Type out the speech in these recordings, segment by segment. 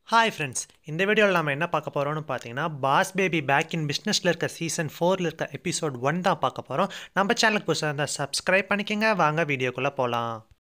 hi friends இந்த வீடியோவில் நம்ம என்ன பார்க்க போகிறோம்னு பார்த்தீங்கன்னா பாஸ் பேபி பேக் இன் பிஸ்னஸில் இருக்க சீசன் ஃபோரில் இருக்க எபிசோட் ஒன் தான் பார்க்க போகிறோம் நம்ம சேனலுக்கு புதுசாக இருந்தால் சப்ஸ்கிரைப் பண்ணிக்கோங்க வாங்க வீடியோக்குள்ளே போகலாம்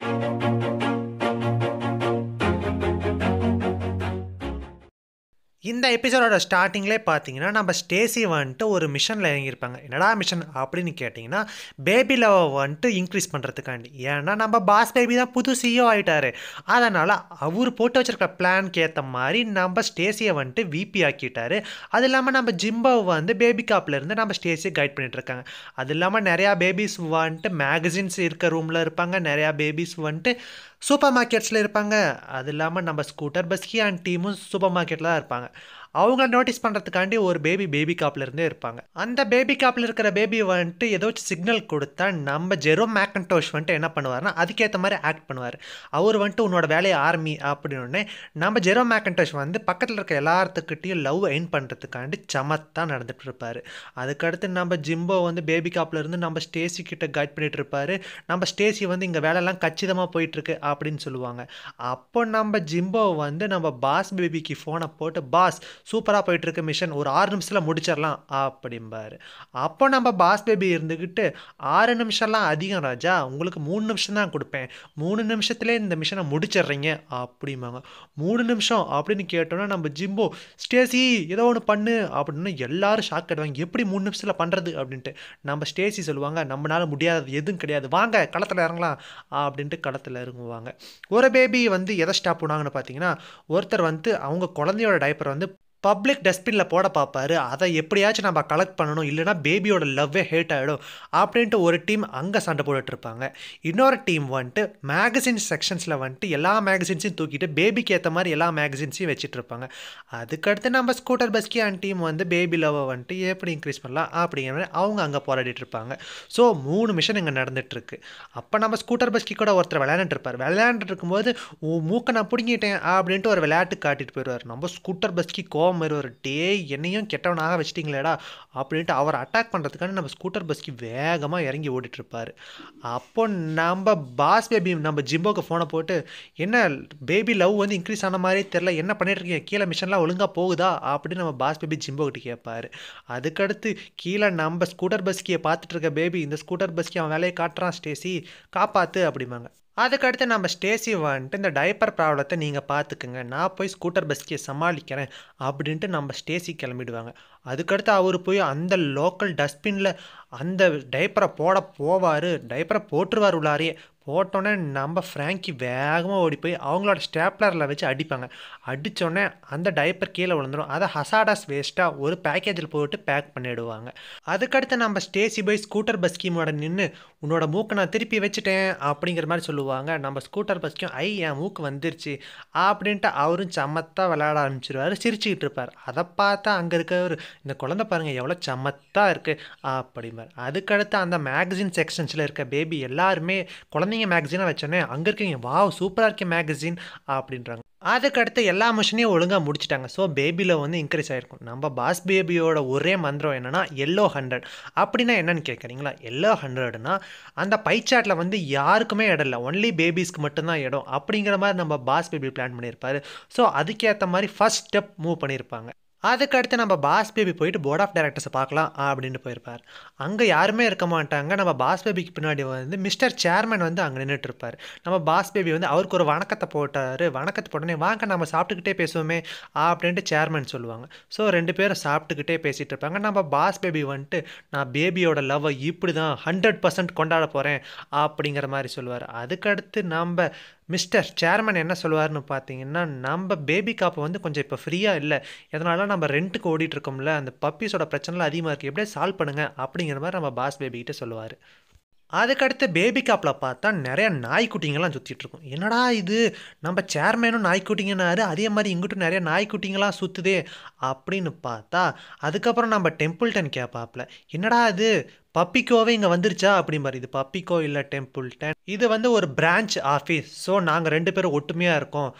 இந்த எபிசோடோட ஸ்டார்டிங்லேயே பார்த்தீங்கன்னா நம்ம ஸ்டேசி வந்துட்டு ஒரு மிஷனில் இறங்கியிருப்பாங்க என்னடா மிஷன் அப்படின்னு கேட்டிங்கன்னா பேபி லவ் வந்துட்டு இன்க்ரீஸ் பண்ணுறதுக்காண்டி ஏன்னா நம்ம பாஸ் பேபி தான் புது சிஇஓ ஆகிட்டாரு அதனால் அவர் போட்டு வச்சிருக்க பிளான்க்கு ஏற்ற மாதிரி நம்ம ஸ்டேசியை வந்துட்டு விபி ஆக்கிட்டாரு அது இல்லாமல் நம்ம ஜிம்போ வந்து பேபி காப்லேருந்து நம்ம ஸ்டேசியை கைட் பண்ணிட்டு இருக்காங்க அது இல்லாமல் நிறையா பேபிஸ் வந்துட்டு மேகசின்ஸ் இருக்க ரூமில் இருப்பாங்க நிறையா பேபிஸ் வந்துட்டு சூப்பர் மார்க்கெட்ஸில் இருப்பாங்க அது இல்லாமல் நம்ம ஸ்கூட்டர் பஸ்கி அண்ட் டீமும் சூப்பர் மார்க்கெட்டில் தான் இருப்பாங்க அவங்க நோட்டீஸ் பண்ணுறதுக்காண்டி ஒரு பேபி பேபி காப்பில் இருந்தே இருப்பாங்க அந்த பேபி காப்பில் இருக்கிற பேபி வந்துட்டு ஏதோ சிக்னல் கொடுத்தா நம்ம ஜெரோ மேக்கன்டோஷ் வந்துட்டு என்ன பண்ணுவார்னா அதுக்கேற்ற மாதிரி ஆக்ட் பண்ணுவார் அவர் வந்துட்டு உன்னோட வேலையை ஆர்மி அப்படின்னு நம்ம ஜெரோ மேக்கன்டோஷ் வந்து பக்கத்தில் இருக்க எல்லாத்துக்கிட்டையும் லவ் எயின் பண்ணுறதுக்காண்டி சமத்தான் நடந்துட்டு இருப்பார் அதுக்கடுத்து நம்ம ஜிம்போ வந்து பேபி காப்பில் இருந்து நம்ம ஸ்டேசி கிட்ட கைட் பண்ணிட்டு இருப்பாரு நம்ம ஸ்டேசி வந்து இங்கே வேலையெல்லாம் கச்சிதமாக போயிட்டுருக்கு அப்படின்னு சொல்லுவாங்க அப்போ நம்ம ஜிம்போ வந்து நம்ம பாஸ் பேபிக்கு ஃபோனை போட்டு பாஸ் சூப்பராக போயிட்டுருக்கு மிஷன் ஒரு ஆறு நிமிஷத்தில் முடிச்சிடலாம் அப்படிம்பாரு அப்போ நம்ம பாஸ் பேபி இருந்துக்கிட்டு ஆறு நிமிஷம்லாம் அதிகம் ராஜா உங்களுக்கு மூணு நிமிஷம் தான் கொடுப்பேன் மூணு நிமிஷத்துலேயே இந்த மிஷனை முடிச்சிடுறீங்க அப்படிம்பாங்க மூணு நிமிஷம் அப்படின்னு கேட்டோன்னா நம்ம ஜிம்போ ஸ்டேசி ஏதோ ஒன்று பண்ணு அப்படின்னு எல்லாரும் ஷாக் ஆடுவாங்க எப்படி மூணு நிமிஷத்தில் பண்ணுறது அப்படின்ட்டு நம்ம ஸ்டேசி சொல்லுவாங்க நம்மளால முடியாதது எதுவும் கிடையாது வாங்க களத்தில் இறங்கலாம் அப்படின்ட்டு களத்தில் இறங்குவாங்க ஒரு பேபி வந்து எதை ஸ்டாப் பண்ணுவாங்கன்னு பார்த்தீங்கன்னா ஒருத்தர் வந்து அவங்க குழந்தையோட டைப்பர் வந்து பப்ளிக் டஸ்ட்பினில் போட பார்ப்பாரு அதை எப்படியாச்சும் நம்ம கலெக்ட் பண்ணணும் இல்லைனா பேபியோட லவ்வே ஹேட் ஆகிடும் அப்படின்ட்டு ஒரு டீம் அங்கே சண்டை போட்டுட்ருப்பாங்க இன்னொரு டீம் வந்துட்டு மேகசின் செக்ஷன்ஸில் வந்துட்டு எல்லா மேகசின்ஸையும் தூக்கிட்டு பேபிக்கு ஏற்ற மாதிரி எல்லா மேகசின்ஸையும் வச்சுட்டு இருப்பாங்க அதுக்கடுத்து நம்ம ஸ்கூட்டர் பஸ்கி அண்ட் டீம் வந்து பேபி லவ்வை வந்துட்டு எப்படி இன்க்ரீஸ் பண்ணலாம் அப்படிங்கிற மாதிரி அவங்க அங்கே போராடிட்டு இருப்பாங்க ஸோ மூணு மிஷன் இங்கே நடந்துகிட்ருக்கு அப்போ நம்ம ஸ்கூட்டர் பஸ்கி கூட ஒருத்தர் விளையாண்டுட்டு இருப்பார் விளையாண்டுட்டு இருக்கும்போது உன் மூக்கை நான் பிடுங்கிட்டேன் அப்படின்ட்டு ஒரு விளையாட்டு காட்டிட்டு போயிடுவார் நம்ம ஸ்கூட்டர் பஸ்கி கோவம் வருவார் டே என்னையும் கெட்டவனாக வச்சிட்டிங்களேடா அப்படின்ட்டு அவர் அட்டாக் பண்ணுறதுக்கான நம்ம ஸ்கூட்டர் பஸ்கி வேகமாக இறங்கி ஓடிட்டு இருப்பார் அப்போ நம்ம பாஸ் பேபி நம்ம ஜிம்போக்கு ஃபோனை போட்டு என்ன பேபி லவ் வந்து இன்க்ரீஸ் ஆன மாதிரி தெரில என்ன பண்ணிட்டு இருக்கீங்க கீழே மிஷன்லாம் ஒழுங்காக போகுதா அப்படின்னு நம்ம பாஸ் பேபி ஜிம்போ கிட்ட கேட்பாரு அதுக்கடுத்து கீழே நம்ம ஸ்கூட்டர் பஸ்கியை பார்த்துட்டு இருக்க பேபி இந்த ஸ்கூட்டர் பஸ்கி அவன் வேலையை காட்டுறான் ஸ்டேசி காப்பாற்று அப்படிம்பாங்க அதுக்கடுத்து நம்ம ஸ்டேசி வந்துட்டு இந்த டைப்பர் ப்ராப்ளத்தை நீங்கள் பார்த்துக்குங்க நான் போய் ஸ்கூட்டர் பஸ்கியை சமாளிக்கிறேன் அப்படின்ட்டு நம்ம ஸ்டேசி கிளம்பிடுவாங்க அதுக்கடுத்து அவர் போய் அந்த லோக்கல் டஸ்ட்பினில் அந்த டைப்பரை போட போவார் டைப்பரை போட்டுருவார் உள்ளாரையே போட்டோன்னே நம்ம ஃப்ராங்கி வேகமாக ஓடி போய் அவங்களோட ஸ்டேப்லரில் வச்சு அடிப்பாங்க அடித்தோடனே அந்த டைப்பர் கீழே விழுந்துடும் அதை ஹசாடாஸ் வேஸ்ட்டாக ஒரு பேக்கேஜில் போட்டு பேக் பண்ணிவிடுவாங்க அதுக்கடுத்து நம்ம ஸ்டேசி போய் ஸ்கூட்டர் பஸ் ஸ்கீமோட நின்று உன்னோட மூக்கை நான் திருப்பி வச்சுட்டேன் அப்படிங்கிற மாதிரி சொல்லுவாங்க நம்ம ஸ்கூட்டர் பஸ்க்கும் ஐ என் மூக்கு வந்துருச்சு அப்படின்ட்டு அவரும் சமத்தாக விளையாட ஆரம்பிச்சிருவார் சிரிச்சுக்கிட்டு இருப்பார் அதை பார்த்தா அங்கே இருக்கவர் இந்த குழந்தை பாருங்கள் எவ்வளோ சமத்தாக இருக்குது அப்படிம்பார் அதுக்கடுத்து அந்த மேகசின் செக்ஷன்ஸில் இருக்க பேபி எல்லாருமே குழந்தைங்க மேகசினாக வச்சோன்னே அங்கே இருக்கீங்க வாவ் சூப்பராக இருக்க மேகசின் அப்படின்றாங்க அதுக்கடுத்து எல்லா மிஷனையும் ஒழுங்காக முடிச்சிட்டாங்க ஸோ பேபியில் வந்து இன்க்ரீஸ் ஆகிருக்கும் நம்ம பாஸ் பேபியோட ஒரே மந்திரம் என்னென்னா எல்லோ ஹண்ட்ரட் அப்படின்னா என்னன்னு கேட்குறீங்களா எல்லோ ஹண்ட்ரட்னா அந்த பைச்சாட்டில் வந்து யாருக்குமே இடம் இல்லை ஒன்லி பேபிஸ்க்கு மட்டும்தான் இடம் அப்படிங்கிற மாதிரி நம்ம பாஸ் பேபி பிளான் பண்ணியிருப்பாரு ஸோ அதுக்கேற்ற மாதிரி ஃபஸ்ட் ஸ்டெப் மூவ் பண்ணியிருப்பாங்க அதுக்கடுத்து நம்ம பாஸ் பேபி போயிட்டு போர்ட் ஆஃப் டைரக்டர்ஸை பார்க்கலாம் அப்படின்னு போயிருப்பார் அங்கே யாருமே இருக்க மாட்டாங்க நம்ம பாஸ் பேபிக்கு பின்னாடி வந்து மிஸ்டர் சேர்மன் வந்து அங்கே நின்றுட்டு இருப்பார் நம்ம பாஸ் பேபி வந்து அவருக்கு ஒரு வணக்கத்தை போட்டார் வணக்கத்தை போட்டோன்னே வாங்க நம்ம சாப்பிட்டுக்கிட்டே பேசுவோமே அப்படின்ட்டு சேர்மன் சொல்லுவாங்க ஸோ ரெண்டு பேரும் சாப்பிட்டுக்கிட்டே பேசிகிட்டு இருப்பாங்க நம்ம பாஸ் பேபி வந்துட்டு நான் பேபியோட லவ்வை இப்படி தான் ஹண்ட்ரட் பர்சன்ட் கொண்டாட போகிறேன் அப்படிங்கிற மாதிரி சொல்லுவார் அதுக்கடுத்து நம்ம மிஸ்டர் சேர்மன் என்ன சொல்லுவார்னு பார்த்தீங்கன்னா நம்ம பேபி காப்பை வந்து கொஞ்சம் இப்போ ஃப்ரீயாக இல்லை எதனால நம்ம ரெண்ட்டுக்கு ஓடிட்டு இருக்கோம்ல அந்த பப்பீஸோட பிரச்சனைலாம் அதிகமாக இருக்குது எப்படியே சால்வ் பண்ணுங்கள் அப்படிங்கிற மாதிரி நம்ம பாஸ் பேபிக்கிட்ட சொல்லுவார் அதுக்கடுத்து பேபி காப்பில் பார்த்தா நிறைய நாய்க்குட்டிங்கெல்லாம் சுற்றிட்டு இருக்கும் என்னடா இது நம்ம சேர்மேனும் நாய்க்குட்டிங்கனாரு அதே மாதிரி இங்கிட்டும் நிறைய நாய்க்குட்டிங்கெல்லாம் சுற்றுதே அப்படின்னு பார்த்தா அதுக்கப்புறம் நம்ம டெம்பிள்டன் கேட்பாப்புல என்னடா இது பப்பிக்கோவே இங்கே வந்துருச்சா அப்படிம்பாரு இது பப்பிக்கோ இல்லை டெம்பிள்டன் இது வந்து ஒரு பிரான்ச் ஆஃபீஸ் ஸோ நாங்கள் ரெண்டு பேரும் ஒற்றுமையாக இருக்கோம்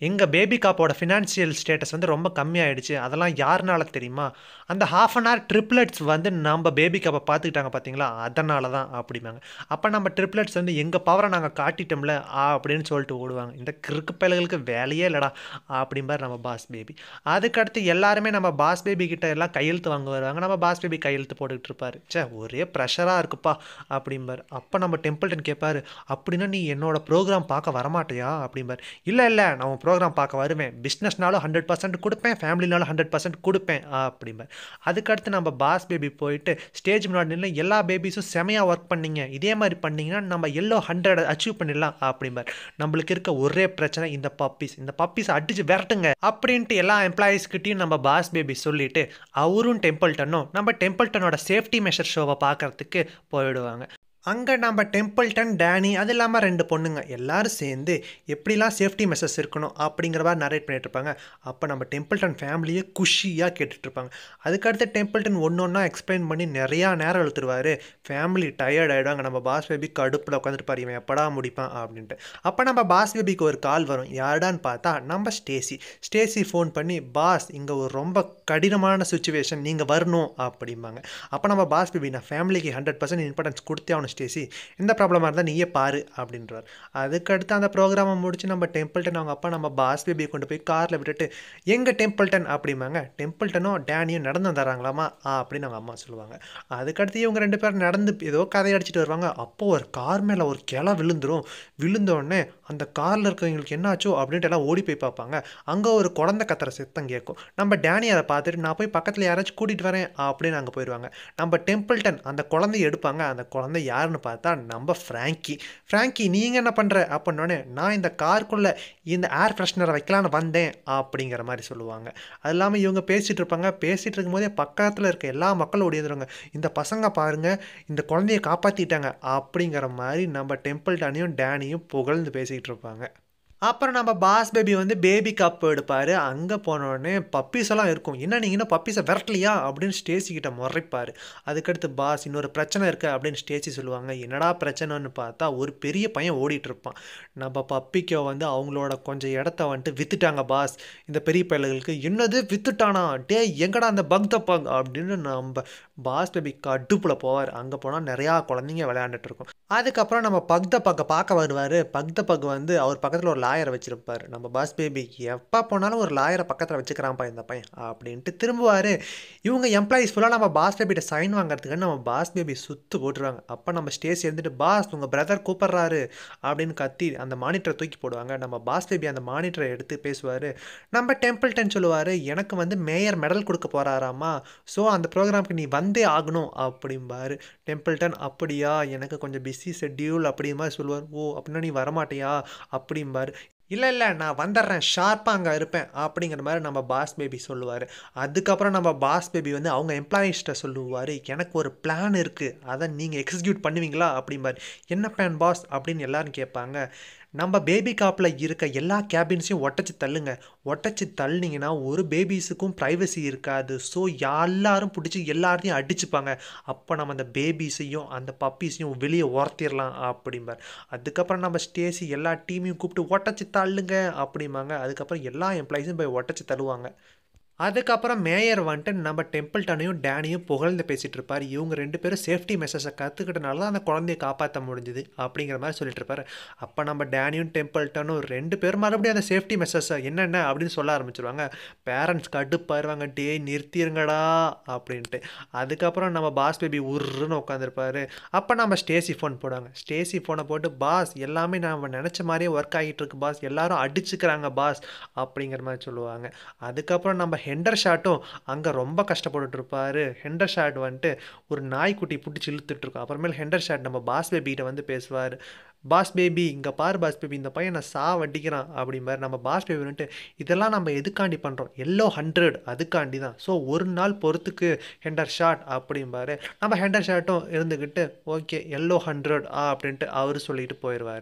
எங்கள் பேபி காப்போட ஃபினான்ஷியல் ஸ்டேட்டஸ் வந்து ரொம்ப கம்மியாயிடுச்சு அதெல்லாம் யாருனால தெரியுமா அந்த ஹாஃப் அன் ஹவர் ட்ரிப்ளெட்ஸ் வந்து நம்ம பேபி காப்பை பார்த்துக்கிட்டாங்க பார்த்தீங்களா அதனால தான் அப்படிம்பாங்க அப்போ நம்ம ட்ரிப்ளெட்ஸ் வந்து எங்கள் பவரை நாங்கள் காட்டிட்டோம்ல ஆ அப்படின்னு சொல்லிட்டு ஓடுவாங்க இந்த கிறுக்கு பயல்களுக்கு வேலையே இல்லைடா அப்படிம்பார் நம்ம பாஸ் பேபி அதுக்கடுத்து எல்லாருமே நம்ம பாஸ் பேபி கிட்ட எல்லாம் கையெழுத்து வாங்க வருவாங்க நம்ம பாஸ் பேபி கையெழுத்து போட்டுக்கிட்டு இருப்பாரு சே ஒரே ப்ரெஷராக இருக்குப்பா அப்படிம்பார் அப்போ நம்ம டெம்பிள்டன் கேட்பாரு அப்படின்னா நீ என்னோட ப்ரோக்ராம் பார்க்க வரமாட்டியா அப்படிம்பார் இல்லை இல்லை நான் உன் ப்ரோக்ராம் பார்க்க வருவேன் பிஸ்னஸ்னாலும் ஹண்ட்ரட் பர்சன்ட் கொடுப்பேன் ஃபேமிலினாலும் ஹண்ட்ரட் பர்சன்ட் கொடுப்பேன் அப்படிம்பார் அதுக்கடுத்து நம்ம பாஸ் பேபி போயிட்டு ஸ்டேஜ் முன்னாடி நின்று எல்லா பேபிஸும் செமையாக ஒர்க் பண்ணீங்க இதே மாதிரி பண்ணீங்கன்னா நம்ம எல்லோ ஹண்ட்ரட் அச்சீவ் பண்ணிடலாம் அப்படிம்பார் நம்மளுக்கு இருக்க ஒரே பிரச்சனை இந்த பப்பீஸ் இந்த பப்பீஸ் அடிச்சு விரட்டுங்க அப்படின்ட்டு எல்லா எம்ப்ளாயீஸ்கிட்டையும் நம்ம பாஸ் பேபி சொல்லிட்டு அவரும் டெம்பிள்டனும் நம்ம டெம்பிள்டனோட சேஃப்டி மெஷர் ஷோவை பார்க்கறதுக்கு போயிடுவாங்க அங்கே நம்ம டெம்பிள்டன் டேனி அது இல்லாமல் ரெண்டு பொண்ணுங்க எல்லாரும் சேர்ந்து எப்படிலாம் சேஃப்டி மெஷர்ஸ் இருக்கணும் அப்படிங்கிற மாதிரி நரேட் பண்ணிட்டு இருப்பாங்க அப்போ நம்ம டெம்பிள்டன் ஃபேமிலியை குஷியாக கேட்டுட்ருப்பாங்க அதுக்கடுத்து டெம்பிள்டன் ஒன்று ஒன்றா எக்ஸ்பிளைன் பண்ணி நிறையா நேரம் இழுத்துருவார் ஃபேமிலி டயர்ட் ஆகிடுவாங்க நம்ம பாஸ் பேபி கடுப்பில் உட்காந்துருப்பார் இவன் எப்படா முடிப்பான் அப்படின்ட்டு அப்போ நம்ம பாஸ் பேபிக்கு ஒரு கால் வரும் யாருடான்னு பார்த்தா நம்ம ஸ்டேசி ஸ்டேசி ஃபோன் பண்ணி பாஸ் இங்கே ஒரு ரொம்ப கடினமான சுச்சுவேஷன் நீங்கள் வரணும் அப்படிம்பாங்க அப்போ நம்ம பாஸ் பேபி நான் ஃபேமிலிக்கு ஹண்ட்ரட் பர்சன்ட் இம்பார்ட்டன்ஸ் கொடுத்தே அவனை ஸ்டேசி எந்த ப்ராப்ளமாக இருந்தால் நீயே பாரு அப்படின்றார் அதுக்கடுத்து அந்த ப்ரோக்ராமை முடிச்சு நம்ம டெம்பிள்டன் அவங்க அப்பா நம்ம பாஸ் பேபியை கொண்டு போய் காரில் விட்டுட்டு எங்கள் டெம்பிள்டன் அப்படிம்பாங்க டெம்பிள்டனும் டேனியும் நடந்து வந்துடுறாங்களாமா ஆ அப்படின்னு அவங்க அம்மா சொல்லுவாங்க அதுக்கடுத்து இவங்க ரெண்டு பேரும் நடந்து ஏதோ கதை அடிச்சிட்டு வருவாங்க அப்போ ஒரு கார் மேலே ஒரு கிளை விழுந்துரும் விழுந்தோடனே அந்த காரில் இருக்கிறவங்களுக்கு என்னாச்சோ அப்படின்ட்டு எல்லாம் ஓடி போய் பார்ப்பாங்க அங்கே ஒரு குழந்தை கத்துற சத்தம் கேட்கும் நம்ம டேனி அதை பார்த்துட்டு நான் போய் பக்கத்தில் யாராச்சும் கூட்டிகிட்டு வரேன் அப்படின்னு அங்கே போயிடுவாங்க நம்ம டெம்பிள்டன் அந்த குழந்தைய எடுப்பாங்க அந்த குழந்தை யாருன்னு பார்த்தா நம்ம ஃப்ராங்கி ஃப்ராங்கி நீங்கள் என்ன பண்ணுற அப்படின்னோடனே நான் இந்த காருக்குள்ளே இந்த ஏர் ஃப்ரெஷ்னரை வைக்கலான்னு வந்தேன் அப்படிங்கிற மாதிரி சொல்லுவாங்க அது இல்லாமல் இவங்க பேசிகிட்டு இருப்பாங்க பேசிகிட்டு இருக்கும்போதே பக்கத்தில் இருக்க எல்லா மக்களும் ஓடி வந்துருவாங்க இந்த பசங்க பாருங்கள் இந்த குழந்தைய காப்பாற்றிட்டாங்க அப்படிங்கிற மாதிரி நம்ம டெம்பிள்டனையும் டேனியும் புகழ்ந்து பேசிக்கிட்டு இருப்பாங்க அப்புறம் நம்ம பாஸ் பேபி வந்து பேபி கப் எடுப்பார் அங்கே போனோடனே பப்பீஸ் எல்லாம் இருக்கும் என்ன நீங்கள் இன்னும் பப்பீஸை விரட்டலையா அப்படின்னு ஸ்டேசி கிட்ட முறைப்பார் அதுக்கடுத்து பாஸ் இன்னொரு பிரச்சனை இருக்குது அப்படின்னு ஸ்டேசி சொல்லுவாங்க என்னடா பிரச்சனைன்னு பார்த்தா ஒரு பெரிய பையன் ஓடிட்டு இருப்பான் நம்ம பப்பிக்கோ வந்து அவங்களோட கொஞ்சம் இடத்த வந்துட்டு வித்துட்டாங்க பாஸ் இந்த பெரிய பயல்களுக்கு என்னது வித்துட்டானா டே எங்கடா அந்த பக் த பக் அப்படின்னு நம்ம பாஸ் பேபி கடுப்பில் போவார் அங்கே போனால் நிறையா குழந்தைங்க விளையாண்டுட்டு இருக்கும் அதுக்கப்புறம் நம்ம பக்த பக்க பார்க்க வருவார் பக்த பக் வந்து அவர் பக்கத்தில் ஒரு லாயரை வச்சுருப்பார் நம்ம பாஸ் பேபி எப்போ போனாலும் ஒரு லாயரை பக்கத்தில் வச்சுக்கிறான்ப்பா இந்த பையன் அப்படின்ட்டு திரும்புவார் இவங்க எம்ப்ளாயிஸ் ஃபுல்லாக நம்ம பாஸ் பேபிகிட்ட சைன் வாங்குறதுக்கு நம்ம பாஸ் பேபி சுற்று போட்டுருவாங்க அப்போ நம்ம ஸ்டேஜ் இருந்துட்டு பாஸ் உங்கள் பிரதர் கூப்பிட்றாரு அப்படின்னு கத்தி அந்த மானிட்டரை தூக்கி போடுவாங்க நம்ம பாஸ் பேபி அந்த மானிட்டரை எடுத்து பேசுவார் நம்ம டெம்பிள்டன் சொல்லுவார் எனக்கு வந்து மேயர் மெடல் கொடுக்க போகிறாராமா ஸோ அந்த ப்ரோக்ராமுக்கு நீ வந்தே ஆகணும் அப்படிம்பாரு டெம்பிள்டன் அப்படியா எனக்கு கொஞ்சம் பிஸி ஷெட்யூல் அப்படி மாதிரி சொல்லுவார் ஓ அப்படின்னா நீ வரமாட்டியா அப்படிம்பாரு இல்லை இல்லை நான் வந்துடுறேன் ஷார்ப்பாக அங்கே இருப்பேன் அப்படிங்கிற மாதிரி நம்ம பாஸ் பேபி சொல்லுவார் அதுக்கப்புறம் நம்ம பாஸ் பேபி வந்து அவங்க எம்ப்ளாயிஸ்ட்டை சொல்லுவார் எனக்கு ஒரு பிளான் இருக்குது அதை நீங்கள் எக்ஸிக்யூட் பண்ணுவீங்களா அப்படிம்பார் என்ன பிளான் பாஸ் அப்படின்னு எல்லாரும் கேட்பாங்க நம்ம பேபி காப்பில் இருக்க எல்லா கேபின்ஸையும் ஒட்டச்சு தள்ளுங்க ஒட்டச்சு தள்ளினீங்கன்னா ஒரு பேபிஸுக்கும் ப்ரைவசி இருக்காது ஸோ எல்லாரும் பிடிச்சி எல்லாத்தையும் அடிச்சுப்பாங்க அப்போ நம்ம அந்த பேபிஸையும் அந்த பப்பீஸையும் வெளியே உரத்திடலாம் அப்படிம்பார் அதுக்கப்புறம் நம்ம ஸ்டேசி எல்லா டீமையும் கூப்பிட்டு ஒட்டச்சு தள்ளுங்க அப்படிம்பாங்க அதுக்கப்புறம் எல்லா எம்ப்ளாயிஸும் போய் ஒட்டச்சு தள்ளுவாங்க அதுக்கப்புறம் மேயர் வந்துட்டு நம்ம டெம்பிள்டனையும் டேனியும் புகழ்ந்து பேசிகிட்டு இருப்பார் இவங்க ரெண்டு பேரும் சேஃப்டி மெசேஜை கற்றுக்கிட்டனால தான் அந்த குழந்தைய காப்பாற்ற முடிஞ்சுது அப்படிங்கிற மாதிரி சொல்லிட்டு இருப்பாரு அப்போ நம்ம டேனியும் டெம்பிள்டனும் ரெண்டு பேரும் மறுபடியும் அந்த சேஃப்டி மெசேஜை என்னென்ன அப்படின்னு சொல்ல ஆரம்பிச்சிருவாங்க பேரண்ட்ஸ் கடுப்பாயிருவாங்க டே நிறுத்திருங்கடா அப்படின்ட்டு அதுக்கப்புறம் நம்ம பாஸ் பேபி உருன்னு உட்காந்துருப்பாரு அப்போ நம்ம ஸ்டேசி ஃபோன் போடுவாங்க ஸ்டேசி ஃபோனை போட்டு பாஸ் எல்லாமே நம்ம நினச்ச மாதிரியே ஒர்க் ஆகிட்டு இருக்கு பாஸ் எல்லாரும் அடிச்சுக்கிறாங்க பாஸ் அப்படிங்கிற மாதிரி சொல்லுவாங்க அதுக்கப்புறம் நம்ம ஹெண்டர் ஷாட்டும் அங்கே ரொம்ப கஷ்டப்பட்டுட்டு இருப்பாரு ஹெண்டர் ஷாட் வந்துட்டு ஒரு நாய்க்குட்டி பிடிச்சி இழுத்துட்டு இருக்கும் அப்புறமேல் ஹெண்டர் ஷாட் நம்ம பாஸ் பேபிகிட்ட வந்து பேசுவார் பாஸ் பேபி இங்கே பார் பாஸ் பேபி இந்த பையன் நான் சா வட்டிக்கிறான் அப்படிம்பார் நம்ம பாஸ் பேபி வந்துட்டு இதெல்லாம் நம்ம எதுக்காண்டி பண்ணுறோம் எல்லோ ஹண்ட்ரட் அதுக்காண்டி தான் ஸோ ஒரு நாள் பொறுத்துக்கு ஹெண்டர் ஷாட் அப்படிம்பாரு நம்ம ஹெண்டர் ஷாட்டும் இருந்துக்கிட்டு ஓகே எல்லோ ஹண்ட்ரட் ஆ அப்படின்ட்டு அவர் சொல்லிட்டு போயிடுவார்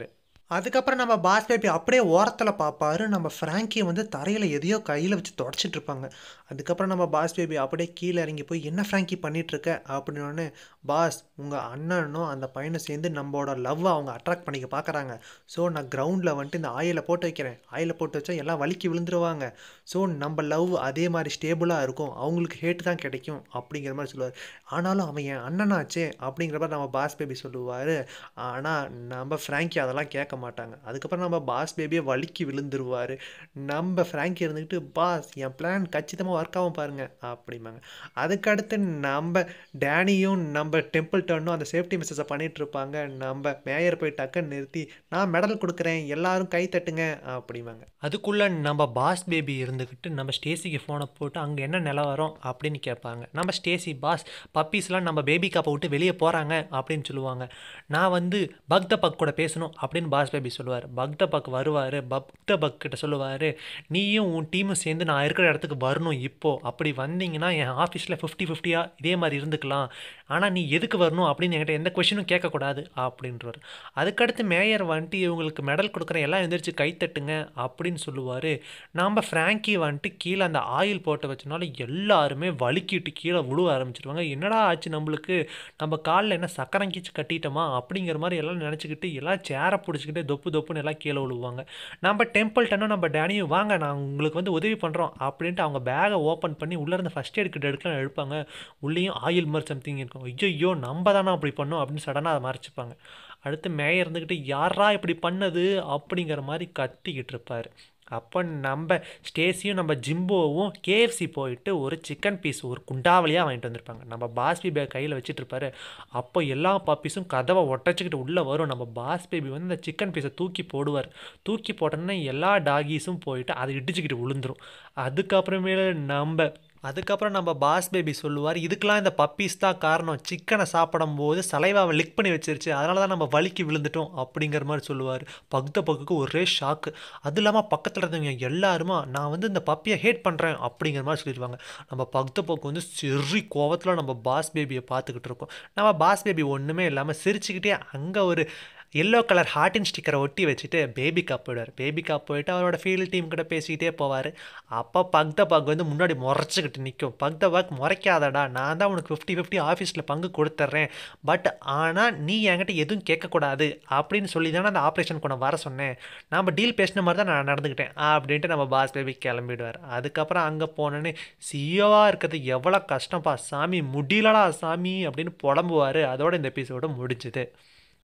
அதுக்கப்புறம் நம்ம பாஸ் பேபி அப்படியே ஓரத்தில் பார்ப்பாரு நம்ம ஃப்ராங்கி வந்து தரையில் எதையோ கையில் வச்சு தொடச்சிட்டு இருப்பாங்க அதுக்கப்புறம் நம்ம பாஸ் பேபி அப்படியே கீழே இறங்கி போய் என்ன ஃப்ராங்கி பண்ணிட்டு இருக்க அப்படின்னு பாஸ் உங்கள் அண்ணனும் அந்த பையனும் சேர்ந்து நம்மளோட லவ்வை அவங்க அட்ராக்ட் பண்ணிக்க பார்க்குறாங்க ஸோ நான் கிரவுண்டில் வந்துட்டு இந்த ஆயிலை போட்டு வைக்கிறேன் ஆயிலை போட்டு வச்சா எல்லாம் வலிக்கி விழுந்துருவாங்க ஸோ நம்ம லவ் அதே மாதிரி ஸ்டேபிளாக இருக்கும் அவங்களுக்கு ஹேட் தான் கிடைக்கும் அப்படிங்கிற மாதிரி சொல்லுவார் ஆனாலும் அவன் என் அண்ணனாச்சே அப்படிங்கிற மாதிரி நம்ம பாஸ் பேபி சொல்லுவார் ஆனால் நம்ம ஃப்ராங்கி அதெல்லாம் கேட்க மாட்டாங்க அதுக்கப்புறம் நம்ம பாஸ் பேபியை வலிக்கி விழுந்துருவார் நம்ம ஃப்ராங்கி இருந்துக்கிட்டு பாஸ் என் பிளான் கச்சிதமாக ஒர்க் ஆகும் பாருங்க அப்படிம்பாங்க அதுக்கடுத்து நம்ம டேனியும் நம்ம டெம்பிள் டர்னும் அந்த சேஃப்டி மெசேஜை பண்ணிட்டு இருப்பாங்க நம்ம மேயர் போய் டக்குன்னு நிறுத்தி நான் மெடல் கொடுக்குறேன் எல்லாரும் கை தட்டுங்க அப்படிம்பாங்க அதுக்குள்ளே நம்ம பாஸ் பேபி இருந்துக்கிட்டு நம்ம ஸ்டேசிக்கு ஃபோனை போட்டு அங்கே என்ன நிலவரம் அப்படின்னு கேட்பாங்க நம்ம ஸ்டேசி பாஸ் பப்பீஸ்லாம் நம்ம பேபி காப்பை விட்டு வெளியே போகிறாங்க அப்படின்னு சொல்லுவாங்க நான் வந்து பக்த பக் கூட பேசணும் அப்படின்னு பாஸ் பேபி சொல்லுவார் பக்த பக் வருவார் பக்த பக் கிட்ட சொல்லுவார் நீயும் உன் டீமும் சேர்ந்து நான் இருக்கிற இடத்துக்கு வரணும் இப்போ அப்படி வந்தீங்கன்னா என் ஆஃபீஸில் ஃபிஃப்டி ஃபிஃப்டியாக இதே மாதிரி இருந்துக்கலாம் ஆனால் நீ எதுக்கு வரணும் அப்படின்னு என்கிட்ட எந்த கொஷினும் கேட்கக்கூடாது அப்படின்றவர் அதுக்கடுத்து மேயர் வந்துட்டு இவங்களுக்கு மெடல் கொடுக்குறேன் எல்லாம் எந்திரிச்சு கை தட்டுங்க அப்படின்னு சொல்லுவார் நாம் ஃப்ராங்கி வந்துட்டு கீழே அந்த ஆயில் போட்டு வச்சனால எல்லாருமே வலிக்கிட்டு கீழே விழுவ ஆரம்பிச்சிருவாங்க என்னடா ஆச்சு நம்மளுக்கு நம்ம காலில் என்ன சக்கரம் கீச்சு கட்டிட்டோமா அப்படிங்கிற மாதிரி எல்லாம் நினச்சிக்கிட்டு எல்லாம் சேரை பிடிச்சிக்கிட்டு தொப்பு தொப்புன்னு எல்லாம் கீழே விழுவாங்க நம்ம டெம்பிள் டன்னும் நம்ம டேனியும் வாங்க நான் உங்களுக்கு வந்து உதவி பண்ணுறோம் அப்படின்ட்டு அவங்க பேகை ஓப்பன் பண்ணி உள்ளே இருந்து ஃபஸ்ட் எய்ட் கிட்ட எடுக்கலாம் எடுப்பாங்க உள்ளேயும் ஆயில் மாதிரி சம்திங் இருக்கும் ஐயோ நம்ம தானே அப்படி பண்ணோம் அப்படின்னு சடனாக அதை மறைச்சிப்பாங்க அடுத்து மேய இருந்துக்கிட்டு யாரா இப்படி பண்ணது அப்படிங்கிற மாதிரி கத்திக்கிட்டு இருப்பார் அப்போ நம்ம ஸ்டேசியும் நம்ம ஜிம்போவும் கேஎஃப்சி போயிட்டு ஒரு சிக்கன் பீஸ் ஒரு குண்டாவளியாக வாங்கிட்டு வந்திருப்பாங்க நம்ம பாஸ் பேபி கையில் வச்சுட்டு இருப்பாரு அப்போ எல்லா பப்பீஸும் கதவை ஒட்டச்சிக்கிட்டு உள்ளே வரும் நம்ம பாஸ் பேபி வந்து அந்த சிக்கன் பீஸை தூக்கி போடுவார் தூக்கி போட்டோன்னே எல்லா டாகீஸும் போயிட்டு அதை இடிச்சுக்கிட்டு விழுந்துரும் அதுக்கப்புறமேல நம்ம அதுக்கப்புறம் நம்ம பாஸ் பேபி சொல்லுவார் இதுக்கெலாம் இந்த பப்பீஸ் தான் காரணம் சிக்கனை சாப்பிடும் போது சலைவாவை லிக் பண்ணி வச்சிருச்சு அதனால தான் நம்ம வலிக்கு விழுந்துட்டோம் அப்படிங்கிற மாதிரி சொல்லுவார் பக்த பக்குக்கு ஒரே ஷாக்கு அது இல்லாமல் பக்கத்தில் இருந்தவங்க எல்லாருமா நான் வந்து இந்த பப்பியை ஹேட் பண்ணுறேன் அப்படிங்கிற மாதிரி சொல்லிடுவாங்க நம்ம பக்த பக்கு வந்து சிறி கோவத்தில் நம்ம பாஸ் பேபியை பார்த்துக்கிட்டு இருக்கோம் நம்ம பாஸ் பேபி ஒன்றுமே இல்லாமல் சிரிச்சுக்கிட்டே அங்கே ஒரு எல்லோ கலர் ஹார்டின் ஸ்டிக்கரை ஒட்டி வச்சுட்டு பேபி காப் போயிடுவார் பேபி காப் போயிட்டு அவரோட ஃபீல்டு டீம் கிட்ட பேசிக்கிட்டே போவார் அப்போ பக்த பாக் வந்து முன்னாடி முறைச்சிக்கிட்டு நிற்கும் பக்த பாக் முறைக்காதடா நான் தான் உனக்கு ஃபிஃப்டி ஃபிஃப்டி ஆஃபீஸில் பங்கு கொடுத்துட்றேன் பட் ஆனால் நீ என்கிட்ட எதுவும் கேட்கக்கூடாது அப்படின்னு சொல்லி தானே அந்த ஆப்ரேஷன் கொண்டு வர சொன்னேன் நம்ம டீல் பேசின மாதிரி தான் நான் நடந்துக்கிட்டேன் அப்படின்ட்டு நம்ம பாஸ் பேபி கிளம்பிடுவார் அதுக்கப்புறம் அங்கே போனோன்னே சியோவாக இருக்கிறது எவ்வளோ கஷ்டம்ப்பா சாமி முடியலடா சாமி அப்படின்னு புலம்புவார் அதோட இந்த எபிசோடு முடிஞ்சுது